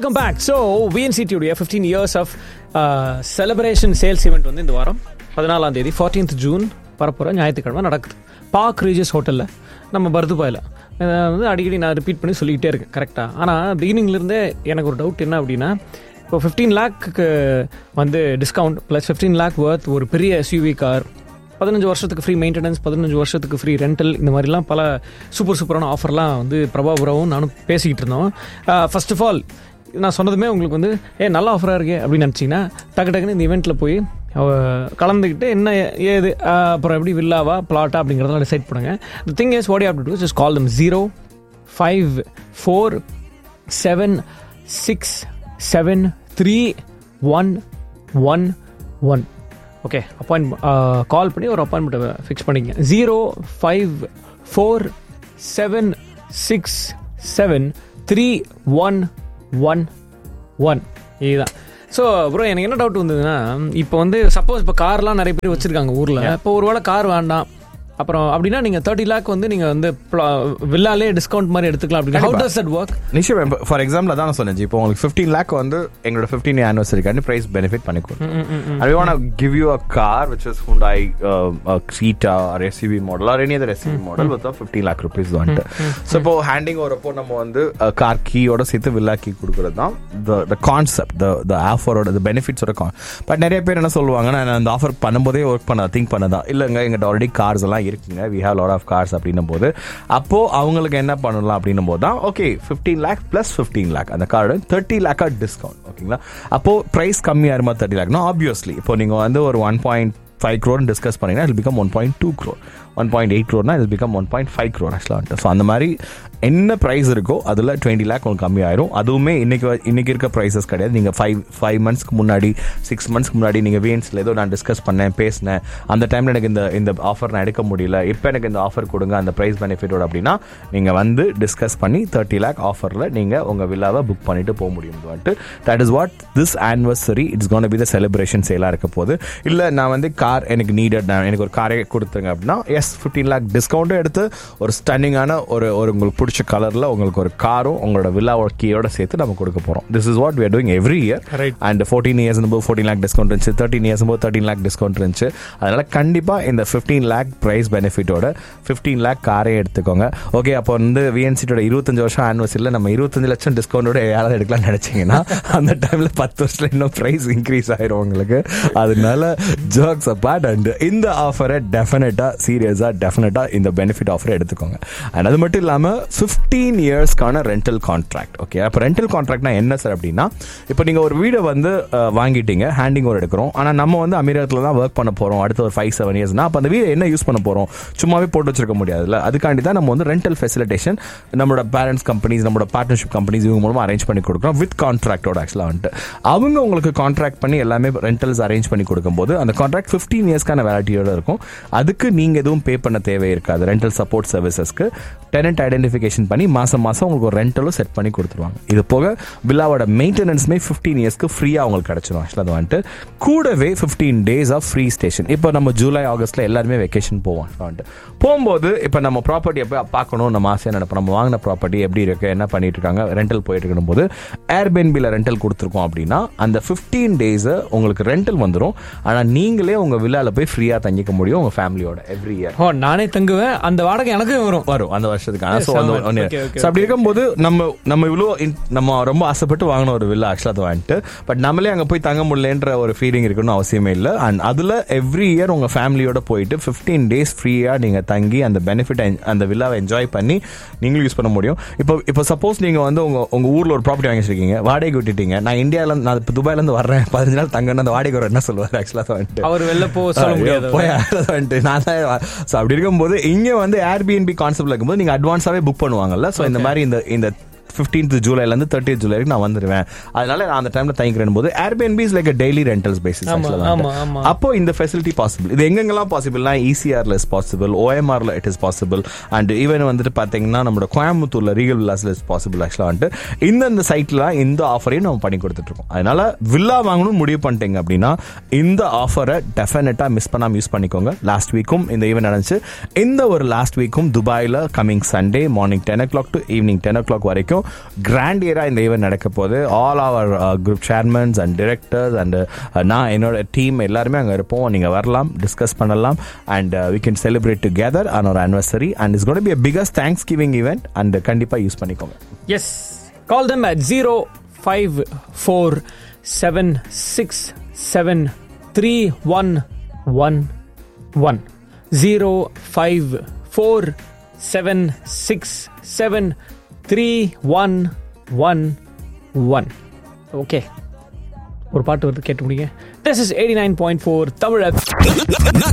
Welcome back so விஎன்சிடியுடைய fifteen years of celebration sales event வந்து இந்த வாரம் பதினாலாம் தேதி ஃபார்டீன்த் ஜூன் பரப்புற ஞாயிற்றுக்கிழமை நடக்குது பாக் ரீஜஸ் ஹோட்டலில் நம்ம பர்துபாயில் வந்து அடிக்கடி நான் ரிப்பீட் பண்ணி சொல்லிக்கிட்டே இருக்கேன் கரெக்டாக ஆனால் பிகினிங்லேருந்தே எனக்கு ஒரு டவுட் என்ன அப்படின்னா இப்போ ஃபிஃப்டீன் லேக்கு வந்து discount plus fifteen lakh worth ஒரு பெரிய எஸ்யூவி கார் பதினஞ்சு வருஷத்துக்கு ஃப்ரீ மெயின்டெனன்ஸ் பதினஞ்சு வருஷத்துக்கு ஃப்ரீ ரெண்டல் இந்த மாதிரிலாம் பல சூப்பர் சூப்பரான ஆஃபர்லாம் வந்து பிரபாபுரவும் நானும் பேசிக்கிட்டு இருந்தோம் ஃபர்ஸ்ட் ஆஃப் ஆல் நான் சொன்னதுமே உங்களுக்கு வந்து ஏ நல்ல ஆஃபராக இருக்கே அப்படின்னு நினச்சிங்கன்னா டக்கு டக்குன்னு இந்த இவெண்ட்டில் போய் கலந்துக்கிட்டு என்ன ஏது அப்புறம் எப்படி வில்லாவா பிளாட்டா அப்படிங்கிறதெல்லாம் டிசைட் பண்ணுங்க the thing is what you do just call them zero five four seven six seven three one one one okay appoint call பண்ணி ஒரு அப்பாயின்மெண்ட்டை ஃபிக்ஸ் பண்ணிங்க zero five four seven six seven three one one one இதுதான் so அப்புறம் எனக்கு என்ன doubt வந்ததுன்னா இப்போ வந்து சப்போஸ் இப்போ கார்லாம் நிறைய பேர் வச்சுருக்காங்க ஊரில் இப்போ ஒருவேளை கார் வேண்டாம் அப்புறம் அப்படின்னா நீங்கள் தேர்ட்டி லேக் வந்து நீங்கள் வந்து வில்லாலே டிஸ்கவுண்ட் மாதிரி எடுத்துக்கலாம் அப்படின்னா ஹவு டஸ் தட் ஒர்க் நிச்சயம் ஃபார் எக்ஸாம்பிள் அதான் நான் சொன்னேன் இப்போ உங்களுக்கு ஃபிஃப்டீன் லேக் வந்து எங்களோட ஃபிஃப்டீன் ஆனிவர்சரிக்காண்டி ப்ரைஸ் பெனிஃபிட் பண்ணி கொடுத்தோம் I want give you a car which is Hyundai சீட்டா or SUV model or any other SUV model with fifteen lakh rupees வந்துட்டு ஸோ இப்போ ஹேண்டிங் வரப்போ நம்ம வந்து கார் கீயோட சேர்த்து வில்லா கீ கொடுக்குறது தான் த கான்செப்ட் த த ஆஃபரோட த பெனிஃபிட்ஸோட கான் பட் நிறைய பேர் என்ன சொல்லுவாங்க நான் அந்த ஆஃபர் பண்ணும்போதே ஒர்க் பண்ண திங்க் பண்ணதா இல்லைங்க எங்கிட்ட ஆல்ரெடி கார்ஸ் எல்லாம் இருக்குங்க we have lot of cars அப்படின்னும் போது அப்போ அவங்களுக்கு என்ன பண்ணலாம் அப்படின்னும் போது தான் okay fifteen lakh plus fifteen lakh அந்த கார்டு தேர்ட்டி லேக்கா டிஸ்கவுண்ட் ஓகேங்களா அப்போ ப்ரைஸ் கம்மியாக இருமா தேர்ட்டி லேக்னா ஆப்வியஸ்லி இப்போ நீங்கள் வந்து ஒரு one point five crore discuss பண்ணீங்கன்னா will become one point two crore one point eight க்ரோர்னா will become one point five crore ஆக்சுவலாக வந்துட்டு ஸோ அந்த மாதிரி என்ன ப்ரைஸ் இருக்கோ அதில் டுவெண்ட்டி லேக் உங்களுக்கு கம்மியாயிரும் அதுவுமே இன்னைக்கு இன்னைக்கு இருக்க ப்ரைஸஸ் கிடையாது நீங்கள் ஃபைவ் ஃபைவ் மந்த்ஸ்க்கு முன்னாடி சிக்ஸ் மந்த்ஸ்க்கு முன்னாடி நீங்கள் வேன்ஸில் ஏதோ நான் டிஸ்கஸ் பண்ணேன் பேசினேன் அந்த டைமில் எனக்கு இந்த இந்த ஆஃபர் நான் எடுக்க முடியல இப்போ எனக்கு இந்த ஆஃபர் கொடுங்க அந்த ப்ரைஸ் பெனிஃபிட்டோட அப்படின்னா நீங்கள் வந்து டிஸ்கஸ் பண்ணி தேர்ட்டி லேக் ஆஃபரில் நீங்கள் உங்கள் வில்லாவை புக் பண்ணிட்டு போக முடியும் வந்துட்டு that is what this anniversary it's gonna be the celebration சேலாக இருக்க போது இல்லை நான் வந்து கார் எனக்கு நீடட் நான் எனக்கு ஒரு காரே கொடுத்துருங்க அப்படின்னா எஸ் ஃபிஃப்டீன் லேக் டிஸ்கவுண்ட்டும் எடுத்து ஒரு ஸ்டன்னிங்கான ஒரு ஒரு உங்களுக்கு பிடிச்ச கலரில் உங்களுக்கு ஒரு காரும் உங்களோட வில்லாவோட கீயோட சேர்த்து நம்ம கொடுக்க போகிறோம் this is what we are doing every year Right. And fourteen years போது ஃபோர்டீன் லேக் டிஸ்கவுண்ட் இருந்துச்சு தேர்ட்டின் இயர்ஸ் போது தேர்ட்டின் லேக் டிஸ்கவுண்ட் இருந்துச்சு அதனால கண்டிப்பாக இந்த ஃபிஃப்டீன் லேக் ப்ரைஸ் பெனிஃபிட்டோட ஃபிஃப்டீன் லேக் காரே எடுத்துக்கோங்க ஓகே அப்போ வந்து விஎன்சிட்டோட இருபத்தஞ்சு வருஷம் ஆனிவர்சரியில் நம்ம இருபத்தஞ்சு லட்சம் டிஸ்கவுண்டோட யாராவது எடுக்கலாம்னு நினைச்சீங்கன்னா அந்த டைமில் பத்து வருஷத்துல இன்னும் ப்ரைஸ் இன்க்ரீஸ் ஆயிரும் உங்களுக்கு அதனால ஜர்க்ஸ் அப்பார்ட் அண்ட் இந்த ஆஃபரை டெஃபினட்டாக சீரியஸாக டெஃபினட்டாக இந்த பெனிஃபிட் ஆஃபரை எடுத்துக்கோங்க அண்ட் அது மட்டும் இல்லாமல் ஃபிஃப்டீன் இயர்ஸ்க்கான ரெண்டல் கான்ட்ராக்ட் ஓகே அப்போ ரெண்டல் கான்ட்ராக்ட்னா என்ன சார் அப்படின்னா இப்போ நீங்கள் ஒரு வீடை வந்து அஹ், வாங்கிட்டீங்க ஹேண்டிங் ஓவர் எடுக்கிறோம் ஆனால் நம்ம வந்து அமீரகத்தில் தான் ஒர்க் பண்ண போகிறோம் அடுத்த ஒரு ஃபைவ் செவன் இயர்ஸ்னா அப்போ அந்த வீடை என்ன யூஸ் பண்ண போகிறோம் சும்மாவே போட்டு வச்சிருக்க முடியாதுல்ல அதுக்காண்டி தான் நம்ம வந்து ரெண்டல் ஃபெசிலிட்டேஷன் நம்மளோட பேரண்ட்ஸ் கம்பெனிஸ் நம்மளோட பார்ட்னர்ஷிப் கம்பெனிஸ் இவங்க மூலமாக அரேஞ்ச் பண்ணி கொடுக்குறோம் வித் கான்ட்ராக்டோட ஆக்சுவலாக வந்துட்டு அவங்க உங்களுக்கு கான்ட்ராக்ட் பண்ணி எல்லாமே ரெண்டல்ஸ் அரேஞ்ச் பண்ணி கொடுக்கும்போது அந்த கான்ட்ராக்ட் ஃபிஃப்டீன் இயர்ஸ்க்கான வேலிட்டியோட இருக்கும் அதுக்கு நீங்கள் எதுவும் பே பண்ண தேவை இருக்காது ரெண்டல் சப்போர்ட் சர்வீசஸ்க்கு டெனன்ட் ஐடென்டிஃபிகேஷன் பண்ணி மாசம் மாசம் உங்களுக்கு ஒரு ரெண்டலும் செட் பண்ணி கொடுத்துருவாங்க இது போக வில்லாவோட மெயின்டெனன்ஸுமே ஃபிஃப்டீன் இயர்ஸ்க்கு ஃப்ரீயாக உங்களுக்கு கிடைச்சிரும் ஆக்சுவலாக அது வந்துட்டு கூடவே fifteen days of free station இப்போ நம்ம ஜூலை ஆகஸ்ட்ல எல்லாருமே வெக்கேஷன் போவோம் actually வந்துட்டு போகும்போது இப்போ நம்ம ப்ராப்பர்ட்டியை போய் பார்க்கணும் நம்ம ஆசையாக நினைப்போம் நம்ம வாங்கின ப்ராப்பர்ட்டி எப்படி இருக்கு என்ன பண்ணிட்டு இருக்காங்க ரெண்டல் போயிட்டு இருக்கணும் போது ஏர்பென்பியில் ரெண்டல் கொடுத்துருக்கோம் அப்படின்னா அந்த ஃபிஃப்டீன் டேஸ் உங்களுக்கு ரெண்டல் வந்துடும் ஆனால் நீங்களே உங்கள் வில்லால போய் ஃப்ரீயாக தங்கிக்க முடியும் உங்கள் ஃபேமிலியோட எவ்ரி இயர் ஓ நானே தங்குவேன் அந்த வாடகை எனக்கும் வரும் வரும் அந்த வருஷத்துக்கான Yes, ஸோ அந்த ஆமா. ஒன்று Okay, okay, ஸோ அப்படி இருக்கும்போது நம்ம நம்ம இவ்வளோ in- நம்ம ரொம்ப ஆசைப்பட்டு வாங்கின ஒரு வில்லா ஆக்சுவலாக அது வாங்கிட்டு பட் நம்மளே அங்கே போய் தங்க முடியலன்ற ஒரு ஃபீலிங் இருக்கணும்னு அவசியமே இல்லை அண்ட் அதில் எவ்ரி இயர் உங்கள் ஃபேமிலியோட போயிட்டு ஃபிஃப்டீன் டேஸ் ஃப்ரீயாக நீங்கள் தங்கி அந்த பெனிஃபிட் அந்த வில்லாவை என்ஜாய் பண்ணி நீங்களும் யூஸ் பண்ண முடியும் இப்போ இப்போ சப்போஸ் நீங்கள் வந்து உங்கள் உங்கள் ஊரில் ஒரு ப்ராப்பர்ட்டி வாங்கி வச்சிருக்கீங்க வாடகை விட்டுட்டீங்க நான் இந்தியாவில் நான் இப்போ துபாயிலேருந்து வர்றேன் பதினஞ்சு நாள் தங்கன்னு அந்த வாடகை என்ன சொல்லுவார் ஆக்சுவலாக வந்துட்டு அவர் வெளில போ சொல்ல முடியாது போய் வந்துட்டு நான் தான் ஸோ அப்படி இருக்கும்போது இங்க வந்து ஏர்பிஎன்பி கான்செப்ட்ல இருக்கும்போது நீங்க அட்வான்ஸாவே புக் பண்ணுவாங்கல்ல ஸோ இந்த மாதிரி இந்த இந்த ஃபிஃப்டீன்த் ஜூலைலேருந்து தேர்ட்டியத் ஜூலை வரைக்கும் நான் வந்துடுவேன் அதனால நான் அந்த டைம்ல தங்கிக்கிறேன் போது Airbnb is like daily rentals basis ஆமா, ஆமா, ஆமா. அப்போ இந்த ஃபெசிலிட்டி பாசிபிள் இது எங்கெங்கெல்லாம் பாசிபிள்னா இசிஆர்ல இஸ் பாசிபிள் ஓஎம்ஆர்ல it is possible and even வந்துட்டு பாத்தீங்கன்னா நம்மளோட கோயம்புத்தூர்ல ரீகல் வில்லாஸ்ல இஸ் பாசிபிள் ஆக்சுவலா வந்துட்டு இந்தந்த சைட்ல இந்த ஆஃபரையும் நம்ம பண்ணி கொடுத்துட்டு இருக்கோம் அதனால வில்லா வாங்கணும்னு முடிவு பண்ணிட்டீங்க அப்படின்னா இந்த ஆஃபரை டெஃபினட்டா மிஸ் பண்ணாம யூஸ் பண்ணிக்கோங்க லாஸ்ட் வீக்கும் இந்த ஈவெண்ட் நடந்துச்சு இந்த ஒரு லாஸ்ட் வீக்கும் துபாயில coming Sunday morning ten o'clock to evening ten o'clock வரைக்கும் கிராண்டியராக இந்த ஈவெண்ட் நடக்க போகுது all our group chairmans and directors and நான் என்னோட டீம் எல்லாருமே அங்கே இருப்போம் நீங்கள் வரலாம் டிஸ்கஸ் பண்ணலாம் and we can celebrate together on ஒரு anniversary and is got be biggest thanksgiving event and கண்டிப்பாக யூஸ் பண்ணிக்கோங்க Yes. Call them at 05476731111. 05476731111. Okay ஒரு பாட்டு வந்து கேட்டு முடியுங்க this is eighty nine point four Tamil